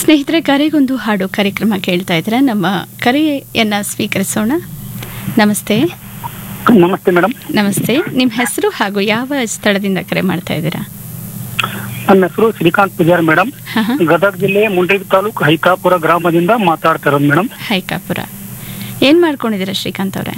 ಸ್ನೇಹಿತರೆ ಕರೆಗೊಂದು ಹಾಡು ಕಾರ್ಯಕ್ರಮ ಕೇಳ್ತಾ ಇದ್ರೆ ನಮ್ಮ ಕರೆಯನ್ನ ಸ್ವೀಕರಿಸೋಣ ನಮಸ್ತೆ ನಮಸ್ತೆ ಮೇಡಮ್ ನಮಸ್ತೆ ನಿಮ್ಮ ಹೆಸರು ಹಾಗೂ ಯಾವ ಸ್ಥಳದಿಂದ ಕರೆ ಮಾಡ್ತಾ ಇದ್ದೀರಾ ನನ್ನ ಹೆಸರು ಶ್ರೀಕಾಂತ್ ಪೂಜಾರಿ ಮೇಡಮ್ ಹಾ, ಹಾ. ಗದಗ ಜಿಲ್ಲೆ ಮುಂಡ್ರಿಗಿ ತಾಲೂಕು ಹೈಕಾಪುರ ಗ್ರಾಮದಿಂದ ಮಾತಾಡ್ತಾ ಇರೋದು ಮೇಡಮ್ ಹೈಕಾಪುರ ಏನ್ ಮಾಡ್ಕೊಂಡಿದ್ದೀರಾ ಶ್ರೀಕಾಂತ್ ಅವರೇ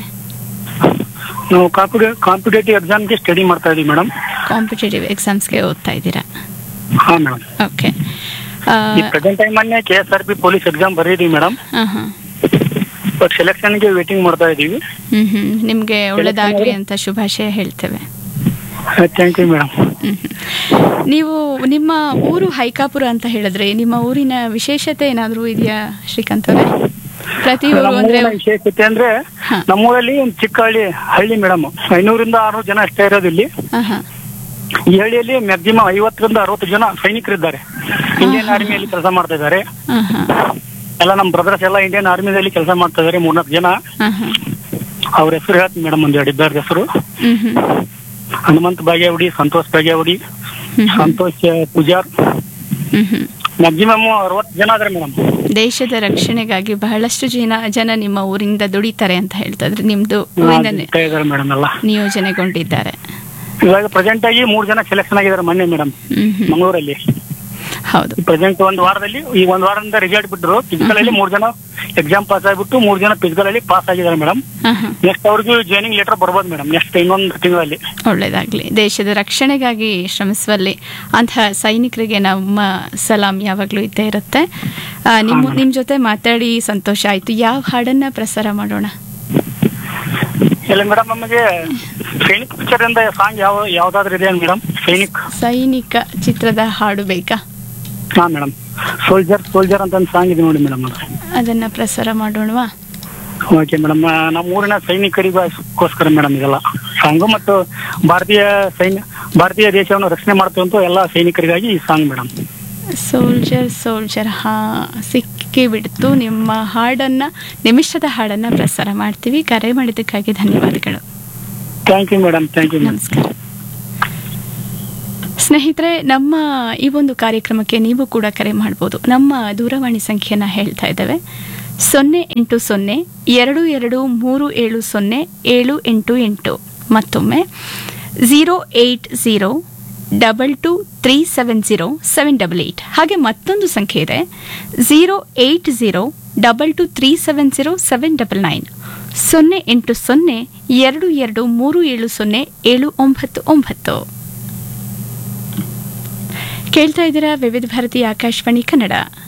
ನಾವು ಕಾಂಪಿಟೇಟಿವ್ ಎಕ್ಸಾಮ್ಗೆ ಸ್ಟಡಿ ಮಾಡ್ತಾ ಇದೀವಿ ಮೇಡಮ್ ಕಾಂಪಿಟೇಟಿವ್ ಎಕ್ಸಾಮ್ಸ್ಗೆ ಓದ್ತಾ ಇದ್ದೀರಾ ಹಾ ಮೇಡಮ್ ಓಕೆ ಈ ಪ್ರೆಸೆಂಟ್ ಟೈಮ್ ಅನ್ನೇ K S R P police exam ಬರೀದೀವಿ ಮೇಡಮ್ ಹಾಂ ಹಾಂ ಬಟ್ ಸೆಲೆಕ್ಷನ್ಗೆ ವೇಟಿಂಗ್ ಮಾಡ್ತಾ ಇದೀವಿ ಹ್ಮ್ ಹ್ಮ್ ನಿಮ್ಗೆ ಒಳ್ಳೇದಾಗ್ಲಿ ಅಂತ ಶುಭಾಶಯ ಹೇಳ್ತೇವೆ thank you madam hmm hmm. ನೀವು ನಿಮ್ಮ ಊರು ಹೈಕಾಪುರ ಅಂತ ಹೇಳಿದ್ರೆ ನಿಮ್ಮ ಊರಿನ ವಿಶೇಷತೆ ಏನಾದರೂ ಇದೆಯಾ ಶ್ರೀಕಾಂತ್ ಅವರೇ ಪ್ರತಿ ಊರು ಅಂದ್ರೆ ವಿಶೇಷತೆ ಅಂದ್ರೆ ಹಾ. ನಮ್ಮೂರಲ್ಲಿ ಒಂದು ಚಿಕ್ಕ ಹಳ್ಳಿ ಹಳ್ಳಿ ಮೇಡಮ್ ಐನೂರಿಂದ ಆರ್ನೂರು ಜನ ಅಷ್ಟೇ ಇರೋದು ಇಲ್ಲಿ ಹಾ, ಹಾ. ಈ ಹಳ್ಳಿಯಲ್ಲಿ ಮ್ಯಾಕ್ಸಿಮಮ್ ಐವತ್ತರಿಂದ ಅರವತ್ತು ಜನ ಸೈನಿಕರಿದ್ದಾರೆ ಇಂಡಿಯನ್ ಆರ್ಮಿಯಲ್ಲಿ ಕೆಲಸ ಮಾಡ್ತಾ ಇದ್ದಾರೆ ಹಾ, ಹಾ. ಎಲ್ಲ ನಮ್ಮ ಬ್ರದರ್ಸ್ ಎಲ್ಲ ಇಂಡಿಯನ್ ಆರ್ಮಿದಲ್ಲಿ ಕೆಲಸ ಮಾಡ್ತಾ ಇದಾರೆ ಮೂರ್ನಾಲ್ಕು ಜನ ಹಾ, ಹಾ. ಅವ್ರ ಹೆಸರು ಹೇಳ್ತೀನಿ ಮೇಡಮ್ ಒಂದ್ ಎರಡು ಇಬ್ಬರ ಹೆಸರು ಹ್ಮ್ ಹ್ಮ್. ಹನುಮಂತ್ ಬಾಗೇವಡಿ ಸಂತೋಷ್ ಬಾಗೇವಡಿ ಹ್ಮ್ ಹ್ಮ್. ಸಂತೋಷ್ ಪೂಜಾರ್ ಹ್ಮ್ ಹ್ಮ್. ಮ್ಯಾಕ್ಸಿಮಮ್ ಅರವತ್ತು ಜನ ಆದ್ರೆ ಮೇಡಮ್ ದೇಶದ ರಕ್ಷಣೆಗಾಗಿ ಬಹಳಷ್ಟು ಜನ ಜನ ನಿಮ್ಮ ಊರಿಂದ ದುಡಿತಾರೆ ಅಂತ ಹೇಳ್ತಾ ಇದ್ರೆ ನಿಮ್ದು ಊರಿಂದನೇ ಇದಾರೆ ಮೇಡಮ್ ಎಲ್ಲ ನಿಯೋಜನೆಗೊಂಡಿದ್ದಾರೆ ಇವಾಗ ಪ್ರೆಸೆಂಟ್ ಆಗಿ ಮೂರ್ ಜನ ಸೆಲೆಕ್ಷನ್ ಆಗಿದ್ದಾರೆ ಮೊನ್ನೆ ಮೇಡಮ್ ಹ್ಮ್ ಹ್ಮ್. ಮಂಗಳೂರಲ್ಲಿ ಹೌದು ಪ್ರೆಸೆಂಟ್ ಒಂದ್ ವಾರದಲ್ಲಿ ಈ ಒಂದ್ ವಾರದಿಂದ ರಿಸಲ್ಟ್ ಬಿಟ್ಟರು ಫಿಸಿಕಲ್ ಅಲ್ಲಿ ಮೂರ್ ಜನ ಎಕ್ಸಾಮ್ ಪಾಸ್ ಆಗ್ಬಿಟ್ಟು ಮೂರ್ ಜನ ಫಿಸಿಕಲ್ ಅಲ್ಲಿ ಪಾಸ್ ಆಗಿದ್ದಾರೆ ಮೇಡಮ್ ಹಾ, ಹಾ. ನೆಕ್ಸ್ಟ್ ಅವ್ರಿಗೂ ಜಾಯ್ನಿಂಗ್ ಲೆಟರ್ ಬರ್ಬೋದು ಮೇಡಮ್ ನೆಕ್ಸ್ಟ್ ಇನ್ನೊಂದು ತಿಂಗಳಲ್ಲಿ ಒಳ್ಳೇದಾಗ್ಲಿ ದೇಶದ ರಕ್ಷಣೆಗಾಗಿ ಶ್ರಮಿಸುವಲ್ಲಿ ಅಂತಹ ಸೈನಿಕರಿಗೆ ನಮ್ಮ ಸಲಾಂ ಯಾವಾಗಲೂ ಇದ್ದೇ ಇರುತ್ತೆ ಆ, ನಿಮ್ಮ ನಿಮ್ಮ ಜೊತೆ ಮಾತಾಡಿ ಸಂತೋಷ ಆಯ್ತು ಯಾವ ಹಾಡನ್ನ ಪ್ರಸಾರ ಮಾಡೋಣ ಇಲ್ಲ ಮೇಡಮ್ ನಮಗೆ ಸೈನಿಕ್ ಪಿಕ್ಚರ್ ಇಂದ ಸಾಂಗ್ ಯಾವ ಯಾವ್ದಾದ್ರು ಇದೆ ಮೇಡಮ್ ಸೈನಿಕ್ ಸೈನಿಕ ಚಿತ್ರದ ಹಾಡು ಬೇಕಾ ಹಾ ಮೇಡಮ್ ಸೋಲ್ಜರ್ ಸೋಲ್ಜರ್ ಅಂತ ಒಂದು ಸಾಂಗ್ ಇದೆ ನೋಡಿ ಮೇಡಮ್ ಅದನ್ನ ಪ್ರಸಾರ ಮಾಡೋಣವಾ ಓಕೆ ಮೇಡಮ್ ನಮ್ಮ ಊರಿನ ಸೈನಿಕರಿಗೋಸ್ಕರ ಮೇಡಮ್ ಇದೆಲ್ಲ ಸಾಂಗು ಮತ್ತು ಭಾರತೀಯ ಸೈನ್ಯ ಭಾರತೀಯ ದೇಶವನ್ನು ರಕ್ಷಣೆ ಮಾಡ್ತಂತ ಎಲ್ಲ ಸೈನಿಕರಿಗಾಗಿ ಈ ಸಾಂಗ್ ಮೇಡಮ್ ಸೋಲ್ಜರ್ ಸೋಲ್ಜರ್ ಹಾ ಸಿಕ್ಕಿ ಬಿಡ್ತು ನಿಮ್ಮ ಹಾಡನ್ನ ನಿಮಿಷದ ಹಾಡನ್ನ ಪ್ರಸಾರ ಮಾಡ್ತೀವಿ ಕರೆ ಮಾಡಿದ್ದಕ್ಕಾಗಿ ಧನ್ಯವಾದಗಳು thank you madam thank you madam ನಮಸ್ಕಾರ ಸ್ನೇಹಿತರೆ ನಮ್ಮ ಈ ಒಂದು ಕಾರ್ಯಕ್ರಮಕ್ಕೆ ನೀವು ಕೂಡ ಕರೆ ಮಾಡ್ಬೋದು ನಮ್ಮ ದೂರವಾಣಿ ಸಂಖ್ಯೆನ ಹೇಳ್ತಾ ಇದ್ದೇವೆ ಸೊನ್ನೆ ಎಂಟು ಸೊನ್ನೆ ಎರಡು ಎರಡು ಮೂರು ಏಳು ಸೊನ್ನೆ ಏಳು ಎಂಟು ಎಂಟು ಮತ್ತೊಮ್ಮೆ zero eight zero double two three seven zero seven double eight ಹಾಗೆ ಮತ್ತೊಂದು ಸಂಖ್ಯೆ ಇದೆ zero eight zero double two three seven zero seven double nine ಸೊನ್ನೆ ಎಂಟು ಸೊನ್ನೆ ಎರಡು ಎರಡು ಮೂರು ಏಳು ಸೊನ್ನೆ ಏಳು ಒಂಬತ್ತು ಒಂಬತ್ತು ಕೇಳ್ತಾ ಇದ್ದೀರಾ ವಿವಿಧ ಭಾರತಿ ಆಕಾಶವಾಣಿ ಕನ್ನಡ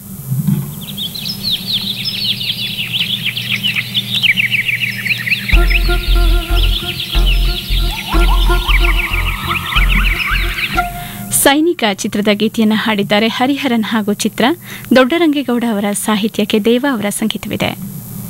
ಸೈನಿಕ ಚಿತ್ರದ ಗೀತೆಯನ್ನು ಹಾಡಿದ್ದಾರೆ ಹರಿಹರನ್ ಹಾಗೂ ಚಿತ್ರ ದೊಡ್ಡರಂಗೇಗೌಡ ಅವರ ಸಾಹಿತ್ಯಕ್ಕೆ ದೇವ ಅವರ ಸಂಗೀತವಿದೆ